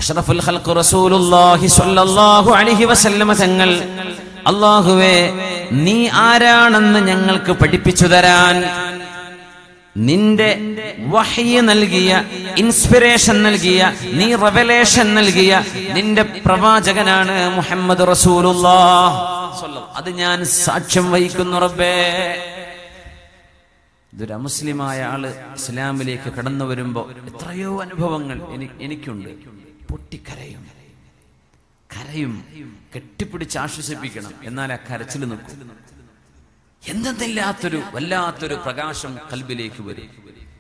അഷ്റഫുൽ ഖൽഖ് റസൂലുള്ളാഹി സ്വല്ലല്ലാഹു അലൈഹി വസല്ലമ തങ്ങൾ അള്ളാഹുവേ നീ ആരാണെന്ന് ഞങ്ങൾക്ക് പഠിപ്പിച്ചു തരാൻ നിന്റെ വഹ്യ നൽകിയ ഇൻസ്പിറേഷൻ നൽകിയ നീ റെവലേഷൻ നൽകിയ നിന്റെ പ്രവാചകനാണ് മുഹമ്മദ് റസൂലുള്ളാഹ് സ്വല്ലം. അത് ഞാൻ സാക്ഷ്യം വഹിക്കുന്നു റബ്ബേ ഇതൊരു അമുസ്ലിമായ ആള് ഇസ്ലാമിലേക്ക് കടന്നു വരുമ്പോ എത്രയോ അനുഭവങ്ങൾ എനി- എനിക്കുണ്ട് പൊട്ടിക്കരയും കരയും കെട്ടിപ്പിടിച്ച് ആശ്വസിപ്പിക്കണം എന്നാൽ ആ കരച്ചിൽ നിൽക്കും എന്തെന്നില്ലാത്തൊരു വല്ലാത്തൊരു പ്രകാശം കൽബിലേക്ക് വരും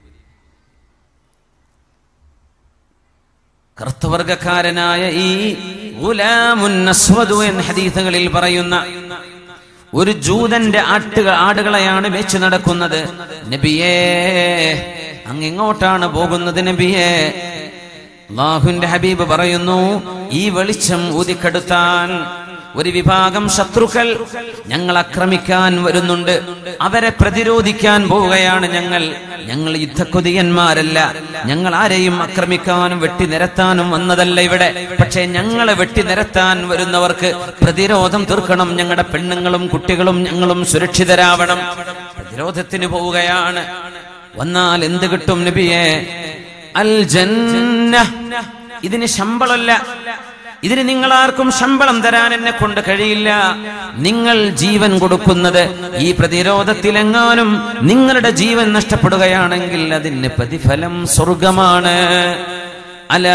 കറുത്തവർഗക്കാരനായ ഈ ഗുലാമുൻ അസ്വദു എന്ന ഹദീസുകളിൽ പറയുന്ന ഒരു ജൂതന്റെ ആട്ടുകൾ ആടുകളെയാണ് വെച്ച് നടക്കുന്നത് നബിയേ അങ്ങ് എങ്ങോട്ടാണ് പോകുന്നത് നബിയേ അള്ളാഹുവിന്റെ ഹബീബ് പറയുന്നു ഈ വെളിച്ചം ഊതിക്കെടുത്താൻ ഒരു വിഭാഗം ശത്രുക്കൾ ഞങ്ങൾ ആക്രമിക്കാൻ വരുന്നുണ്ട് അവരെ പ്രതിരോധിക്കാൻ പോവുകയാണ് ഞങ്ങൾ ഞങ്ങൾ യുദ്ധക്കൊതിയന്മാരല്ല ഞങ്ങൾ ആരെയും ആക്രമിക്കാനും വെട്ടി നിരത്താനും വന്നതല്ല ഇവിടെ പക്ഷേ ഞങ്ങളെ വെട്ടി നിരത്താൻ വരുന്നവർക്ക് പ്രതിരോധം തീർക്കണം ഞങ്ങളുടെ പെണ്ണുങ്ങളും കുട്ടികളും ഞങ്ങളും സുരക്ഷിതരാവണം പ്രതിരോധത്തിന് പോവുകയാണ് വന്നാൽ എന്ത് കിട്ടും നബിയെ അൽ ജന്ന ഇതിന് ശമ്പളമല്ല ഇതിന് നിങ്ങൾ ആർക്കും ശമ്പളം തരാൻ എന്നെ കൊണ്ട് കഴിയില്ല നിങ്ങൾ ജീവൻ കൊടുക്കുന്നത് ഈ പ്രതിരോധത്തിലെങ്ങാനും നിങ്ങളുടെ ജീവൻ നഷ്ടപ്പെടുകയാണെങ്കിൽ അതിന് പ്രതിഫലം സ്വർഗമാണ് അല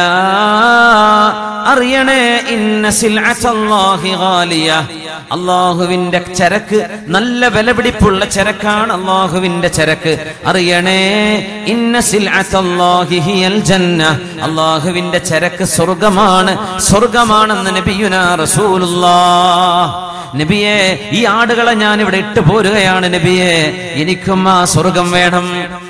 അറിയണേ ഇന്ന സിൽഅത്തല്ലാഹി ഗാലിയ അള്ളാഹുവിന്റെ ചരക്ക് നല്ല വിലപിടിപ്പുള്ള ചരക്കാണ് അള്ളാഹുവിന്റെ ചരക്ക് അറിയണേ ഇന്ന സിൽഅത്തല്ലാഹി ഹിയൽ ജന്ന അള്ളാഹുവിന്റെ ചരക്ക് സ്വർഗമാണ് സ്വർഗമാണെന്ന് നബിയുന റസൂലുള്ളാഹ് നബിയെ ഈ ആടുകളെ ഞാൻ ഇവിടെ ഇട്ട് പോരുകയാണ് നബിയെ എനിക്കും ആ സ്വർഗം വേണം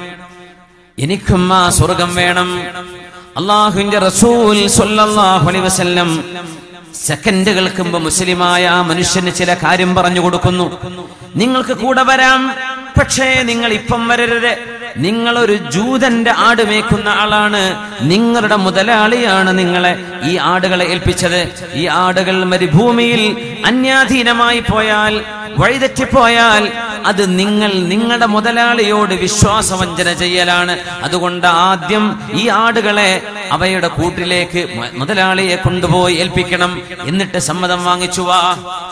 എനിക്കും ആ സ്വർഗം വേണം അള്ളാഹുവിന്റെ റസൂൽ സല്ലല്ലാഹു അലൈഹി വസല്ലം സെക്കൻഡുകൾക്ക് മുമ്പ് മുസ്ലിമായ ആ മനുഷ്യന് ചില കാര്യം പറഞ്ഞു കൊടുക്കുന്നു നിങ്ങൾക്ക് കൂടെ വരാം പക്ഷേ നിങ്ങൾ ഇപ്പം വരരുത് നിങ്ങൾ ഒരു ജൂതന്റെ ആട് മേക്കുന്ന ആളാണ് നിങ്ങളുടെ മുതലാളിയാണ് നിങ്ങളെ ഈ ആടുകളെ ഏൽപ്പിച്ചത് ഈ ആടുകൾ മരുഭൂമിയിൽ അന്യാധീനമായി പോയാൽ വഴിതെറ്റിപ്പോയാൽ അത് നിങ്ങൾ നിങ്ങളുടെ മുതലാളിയോട് വിശ്വാസവഞ്ചന ചെയ്യലാണ് അതുകൊണ്ട് ആദ്യം ഈ ആടുകളെ അവയുടെ കൂട്ടിലേക്ക് മ- മുതലാളിയെ കൊണ്ടുപോയി ഏൽപ്പിക്കണം എന്നിട്ട് സമ്മതം വാങ്ങിച്ചു വാ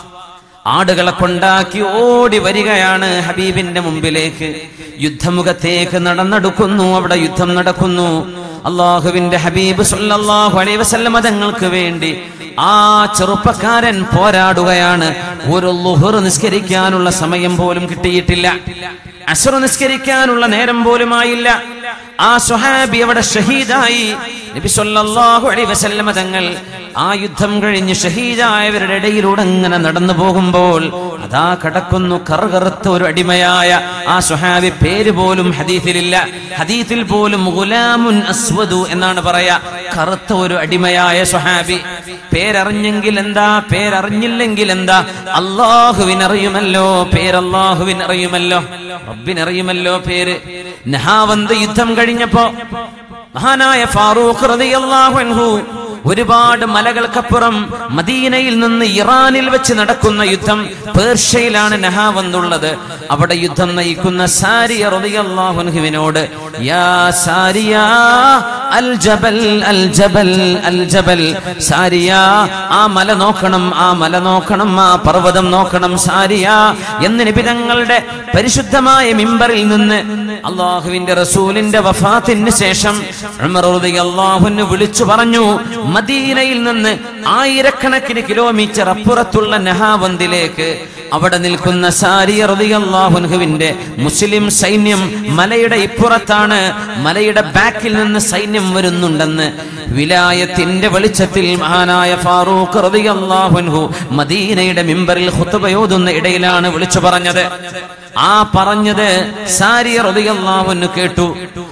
ആടുകളെ കൊണ്ടാക്കി ഓടി വരികയാണ് ഹബീബിന്റെ മുമ്പിലേക്ക് യുദ്ധമുഖത്തേക്ക് നടന്നെടുക്കുന്നു അവിടെ യുദ്ധം നടക്കുന്നു അള്ളാഹുവിന്റെ ഹബീബ് സല്ലല്ലാഹു അലൈഹി വസല്ലമ തങ്ങൾക്ക് വേണ്ടി ആ ചെറുപ്പക്കാരൻ പോരാടുകയാണ് ഒരു ലുഹർ നിസ്കരിക്കാനുള്ള സമയം പോലും കിട്ടിയിട്ടില്ല അസുർ നിസ്കരിക്കാനുള്ള നേരം പോലും ആയില്ല ആ സുഹാബി അവിടെ ഷഹീദായി നബി സല്ലല്ലാഹു അലൈഹി വസല്ലമ തങ്ങൾ ആ യുദ്ധം കഴിഞ്ഞ് ഷഹീദായവരുടെ ഇടയിലൂടെ അങ്ങനെ നടന്നു പോകുമ്പോൾ അതാ കടക്കുന്നു കറുകറുത്ത ഒരു അടിമയായ ആ സുഹാബി പേര് പോലും ഹദീസിലില്ല ഹദീസിൽ പോലും ഗുലാമുൻ അസ്വദു എന്നാണ് പറയാ കറുത്ത ഒരു അടിമയായ സുഹാബി പേരറിഞ്ഞെങ്കിൽ എന്താ പേരറിഞ്ഞില്ലെങ്കിൽ എന്താ അള്ളാഹുവിനറിയുമല്ലോ പേരല്ലാഹുവിനറിയുമല്ലോ റബ്ബിനറിയുമല്ലോ പേര് നഹാവന്ത് യുദ്ധം കഴിഞ്ഞപ്പോ മഹാനായ ഫാറൂഖ് റളിയല്ലാഹു അൻഹു ഒരുപാട് മലകൾക്കപ്പുറം മദീനയിൽ നിന്ന് ഇറാനിൽ വെച്ച് നടക്കുന്ന യുദ്ധം പേർഷ്യയിലാണ് നഹാവന്തുള്ളത് അവിടെ യുദ്ധം നയിക്കുന്ന സാരിയ റളിയല്ലാഹു അൻഹുവിനോട് യാ സാരിയ അൽ ജബൽ അൽ ജബൽ അൽ ജബൽ സാരിയ ആ മല നോക്കണം ആ മല നോക്കണം ആ പർവ്വതം നോക്കണം സാരിയ എന്ന് നിബിതങ്ങളുടെ പരിശുദ്ധമായ മിമ്പറിൽ നിന്ന് അള്ളാഹുവിന്റെ റസൂലിന്റെ വഫാത്തിന് ശേഷം ഉമർ റളിയല്ലാഹുവിന് വിളിച്ചു പറഞ്ഞു മദീനയിൽ നിന്ന് ആയിരക്കണക്കിന് കിലോമീറ്റർ അപ്പുറത്തുള്ള നഹാവന്തിലേക്ക് അവിടെ നിൽക്കുന്ന സാരിയ റളിയല്ലാഹുവിന്റെ മുസ്ലിം സൈന്യം മലയുടെ ഇപ്പുറത്താണ് മലയുടെ ബാക്കിൽ നിന്ന് സൈന്യം വരുന്നുണ്ടെന്ന് വിലായത്തിന്റെ വെളിച്ചത്തിൽ മഹാനായ ഫാറൂഖ് റളിയല്ലാഹുൻഹു മദീനയുടെ മിമ്പറിൽ ഖുത്ബയോതുന്ന ഇടയിലാണ് വിളിച്ചു പറഞ്ഞത് ആ പറഞ്ഞത് സാരിയ റളിയല്ലാഹുവിന് കേട്ടു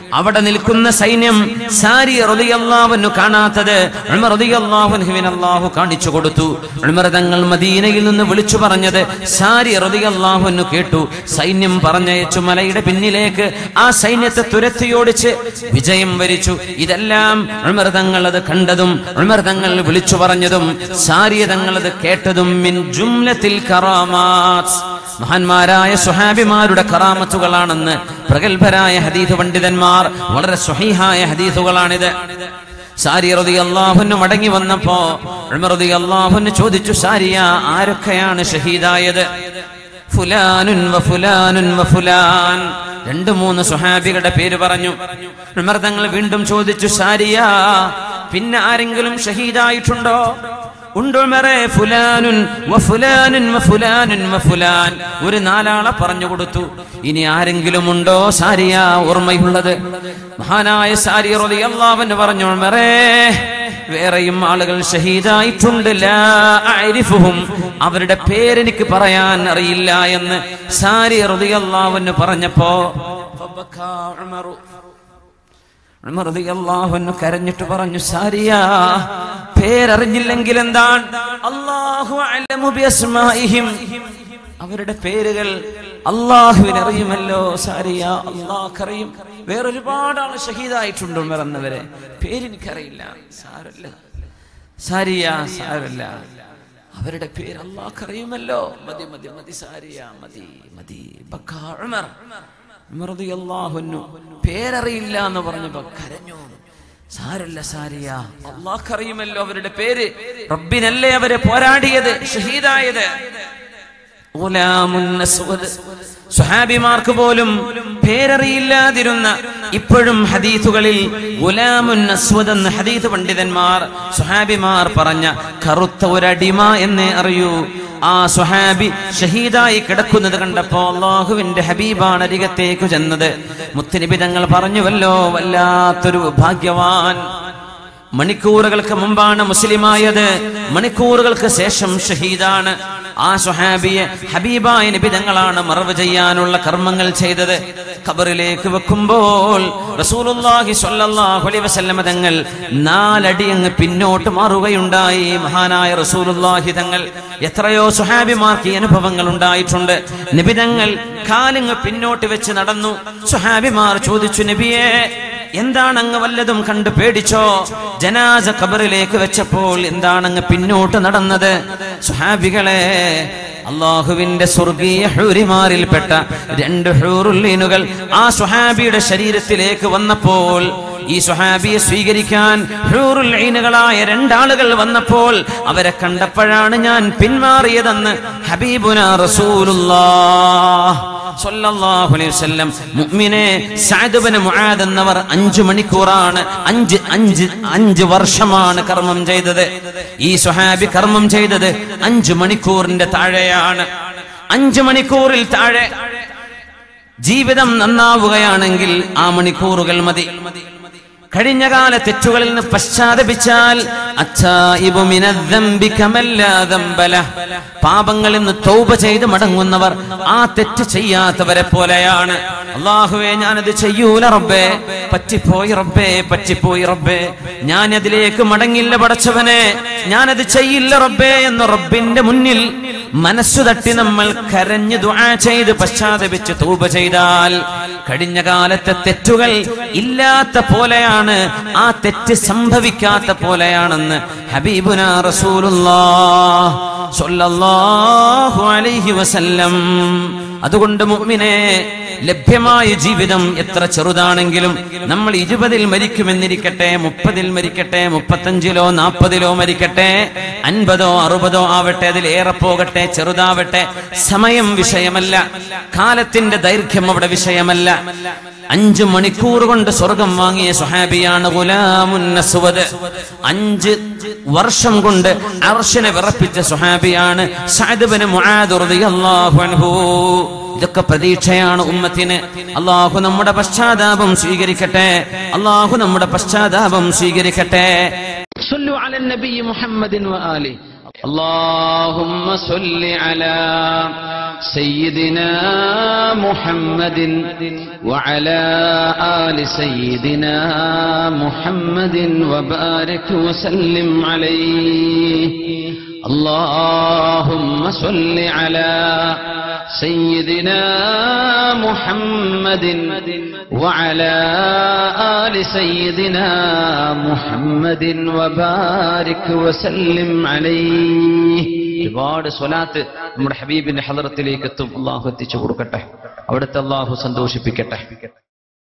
അവിടെ നിൽക്കുന്ന സൈന്യം സാരി റളിയല്ലാഹുവിനു കാണാത്തത് ഉമർ റളിയല്ലാഹുവിന് അല്ലാഹു കാണിച്ചു കൊടുത്തു ഉമർ തങ്ങൾ മദീനയിൽ നിന്ന് വിളിച്ചു പറഞ്ഞത് സാരി റളിയല്ലാഹുവിനു കേട്ടു സൈന്യം പറഞ്ഞയച്ചു മലയുടെ പിന്നിലേക്ക് ആ സൈന്യത്തെ തുരത്തിയോടിച്ച് വിജയം വരിച്ചു ഇതെല്ലാം ഉമർ തങ്ങൾ അത് കണ്ടതും ഉമർ തങ്ങൾ വിളിച്ചു പറഞ്ഞതും സാരിയ തങ്ങൾ അത് കേട്ടതും മിൻ ജുംലത്തിൽ കറാമാത്ത് മഹാന്മാരായ സുഹാബിമാരുടെ കറാമത്തുകളാണെന്ന് പ്രഗത്ഭരായ ഹദീസ് പണ്ഡിതന്മാർ വളരെ സ്വഹീഹായ ഹദീസുകളാണിത് സാരി റതി അള്ളാഹുന് മടങ്ങി വന്നപ്പോ റതി അള്ളാഹുന് ചോദിച്ചു സാരിയ ആരൊക്കെയാണ് ഷഹീദായത് ഫുലാനുൻ വ ഫുലാനുൻ വ ഫുലാൻ രണ്ടു മൂന്ന് സുഹാബികളുടെ പേര് പറഞ്ഞു ഉമർ തങ്ങൾ വീണ്ടും ചോദിച്ചു സാരിയ പിന്നെ ആരെങ്കിലും ഷഹീദായിട്ടുണ്ടോ ഉണ്ടുമറെ ഫുലാനുൻ വ ഫുലാനുൻ വ ഫുലാനുൻ വ ഫുലാൻ ഒരു നാലാളെ പറഞ്ഞു കൊടുത്തു ഇനി ആരെങ്കിലും ഉണ്ടോ സാരിയ ഓർമ്മയുള്ളത് മഹാനായ സാരി റളിയല്ലാഹു പറഞ്ഞു ഉമറേ വേറെയും ആളുകൾ ഷഹീദായിട്ടുണ്ട് ലാ അഅരിഫുഹും അവരുടെ പേരെനിക്ക് പറയാൻ അറിയില്ല എന്ന് സാരി റളിയല്ലാഹു പറഞ്ഞപ്പോ ഫബക്കാ ഉമറു ഉമർ റളിയല്ലാഹു അൻഹു കരഞ്ഞിട്ട് പറഞ്ഞു സാരിയ പേരറിഞ്ഞില്ലെങ്കിൽ എന്താണ് അല്ലാഹു അലമു ബിഅസ്മാഇഹിം അവരുടെ പേരുകൾ അള്ളാഹുവിന് അറിയുമല്ലോ സാരിയ അള്ളാഹ്ക്കറിയും വേറൊരുപാട് ആള് ഷഹീദായിട്ടുണ്ട് ഉമർ എന്നവരെ പേരെനിക്കറിയില്ല സാരല്ല സാരിയ സാരല്ല അവരുടെ പേര് അള്ളാഹ്ക്കറിയുമല്ലോ മതി മതി മതി സാരിയ മതി മതി ബക്കാ ഉമർ ഉമർ റളിയല്ലാഹു അൻഹു പേരറിയില്ല എന്ന് പറഞ്ഞപ്പോ കരഞ്ഞു സാരല്ല സാരിയ അള്ളാഹ്ക്കറിയുമല്ലോ അവരുടെ പേര് റബ്ബിനല്ലേ അവരെ പോരാടിയത് ഷഹീദായത് ഗുലാമുൻ അസ്വദ്. സുഹാബിമാർക്ക് പോലും പേരറിയില്ലാതിരുന്ന ഇപ്പോഴും ഹദീസുകളിൽ ഗുലാമുൻ അസ്വദ് എന്ന് ഹദീസ് പണ്ഡിതന്മാർ സുഹാബിമാർ പറഞ്ഞ കറുത്ത ഒരടിമ എന്നേ അറിയൂ ആ സുഹാബി ഷഹീദായി കിടക്കുന്നത് കണ്ടപ്പോ അള്ളാഹുവിന്റെ ഹബീബാണ് അരികത്തേക്ക് ചെന്നത് മുത്തനിബിതങ്ങൾ പറഞ്ഞുവല്ലോ വല്ലാത്തൊരു ഭാഗ്യവാൻ മണിക്കൂറുകൾക്ക് മുമ്പാണ് മുസ്ലിമായത് മണിക്കൂറുകൾക്ക് ശേഷം ഷഹീദാണ് ആ സുഹാബിയെ ഹബീബായ നിബിതങ്ങളാണ് മറവ് ചെയ്യാനുള്ള കർമ്മങ്ങൾ ചെയ്തത് ഖബറിലേക്ക് വെക്കുമ്പോൾ റസൂലുള്ളാഹി സ്വല്ലല്ലാഹു അലൈഹി വസല്ലമ തങ്ങൾ നാലടി അങ്ങ് പിന്നോട്ട് മാറുകയുണ്ടായി മഹാനായ റസൂലുള്ളാഹി തങ്ങൾ എത്രയോ സുഹാബിമാർക്ക് ഈ അനുഭവങ്ങൾ ഉണ്ടായിട്ടുണ്ട് നിബിതങ്ങൾ കാലിങ്ങ് പിന്നോട്ട് വെച്ച് നടന്നു സുഹാബിമാർ ചോദിച്ചു നബിയെ എന്താണ് അങ്ങ് വല്ലതും കണ്ട് പേടിച്ചോ ജനാസ ഖബറിലേക്ക് വെച്ചപ്പോൾ എന്താണ് അങ്ങ് പിന്നോട്ട് നടന്നത് സുഹാബികളെ അള്ളാഹുവിന്റെ സ്വർഗീയ ഹൂരിമാരിൽപ്പെട്ട രണ്ട് ഹൂറുല്ലീനുകൾ ആ സുഹാബിയുടെ ശരീരത്തിലേക്ക് വന്നപ്പോൾ ഈ സുഹാബിയെ സ്വീകരിക്കാൻ ഹൂറുൽ ഐനുകളായ രണ്ടാളുകൾ വന്നപ്പോൾ അവരെ കണ്ടപ്പോഴാണ് ഞാൻ പിന്മാറിയതെന്ന് ഹബീബുന റസൂലുള്ളാഹ് സ്വല്ലല്ലാഹു അലൈഹി വസല്ലം മുഅ്മിനെ സഅദ് ഇബ്നു മുആദ് എന്നവർ അഞ്ചു മണിക്കൂറാണ് അഞ്ച് അഞ്ച് അഞ്ച് വർഷമാണ് കർമ്മം ചെയ്തത് ഈ സ്വഹാബി കർമ്മം ചെയ്തത് അഞ്ചു മണിക്കൂറിന്റെ താഴെയാണ് അഞ്ചു മണിക്കൂറിൽ താഴെ ജീവിതം നന്നാവുകയാണെങ്കിൽ ആ മണിക്കൂറുകൾ മതി കഴിഞ്ഞ കാല തെറ്റുകളിൽ നിന്ന് പശ്ചാത്തപിച്ചാൽ അച്ചായിബു മിനദ്ദംബി കമല്ലാ ദംബല. പാപങ്ങളിൽ നിന്ന് തൗബ ചെയ്ത് മടങ്ങുന്നവർ ആ തെറ്റ് ചെയ്യാത്തവരെ പോലെയാണ് അള്ളാഹുവേ ഞാനത് ചെയ്യൂല റബ്ബേ പറ്റിപ്പോയി റബ്ബേ പറ്റിപ്പോയി റബ്ബേ ഞാൻ അതിലേക്ക് മടങ്ങില്ല പടച്ചവനെ ഞാനത് ചെയ്യില്ല റബ്ബേ എന്ന് റബ്ബിന്റെ മുന്നിൽ മനസ്സു തട്ടി നമ്മൾ കരഞ്ഞ് ദുആ ചെയ്ത് പശ്ചാത്തപിച്ച് തൗബ ചെയ്താൽ കഴിഞ്ഞ കാലത്തെ തെറ്റുകൾ ഇല്ലാത്ത പോലെയാണ് ആ തെറ്റ് സംഭവിക്കാത്ത പോലെയാണെന്ന് ഹബീബുന റസൂലുള്ളാഹ് സ്വല്ലല്ലാഹു അലൈഹി വസല്ലം അതുകൊണ്ട് മുഅ്മിനെ ലഭ്യമായ ജീവിതം എത്ര ചെറുതാണെങ്കിലും നമ്മൾ ഇരുപതിൽ മരിക്കുമെന്നിരിക്കട്ടെ മുപ്പതിൽ മരിക്കട്ടെ മുപ്പത്തഞ്ചിലോ നാൽപ്പതിലോ മരിക്കട്ടെ അൻപതോ അറുപതോ ആവട്ടെ അതിലേറെ പോകട്ടെ ചെറുതാവട്ടെ സമയം വിഷയമല്ല കാലത്തിന്റെ ദൈർഘ്യം അവിടെ വിഷയമല്ല അഞ്ച് മണിക്കൂർ കൊണ്ട് സ്വർഗം വാങ്ങിയ സുഹാബിയാണ് ഗുലാമുൻ അസ്വദ് അഞ്ച് വർഷം കൊണ്ട് അർശനെ വിറപ്പിച്ച സുഹാബിയാണ് സഅദ് ഇബ്നു മുആദ് റളിയല്ലാഹു അൻഹു ഇതൊക്കെ പ്രതീക്ഷയാണ് ഉമ്മത്തിന് അള്ളാഹു നമ്മുടെ പശ്ചാത്താപം സ്വീകരിക്കട്ടെ അള്ളാഹു നമ്മുടെ പശ്ചാത്താപം സ്വീകരിക്കട്ടെ صلوا على النبي محمد وآله اللهم صل على سيدنا محمد وعلى آل سيدنا محمد وبارك وسلم عليه اللهم صل على سيدنا محمد وعلى آل سيدنا محمد وبارك وسلم عليه ഒരുപാട് സ്വലാത്ത് നമ്മുടെ ഹബീബിന്റെ ഹലറത്തിലേക്ക് എത്തും അള്ളാഹു എത്തിച്ചു കൊടുക്കട്ടെ അവിടുത്തെ അള്ളാഹു സന്തോഷിപ്പിക്കട്ടെ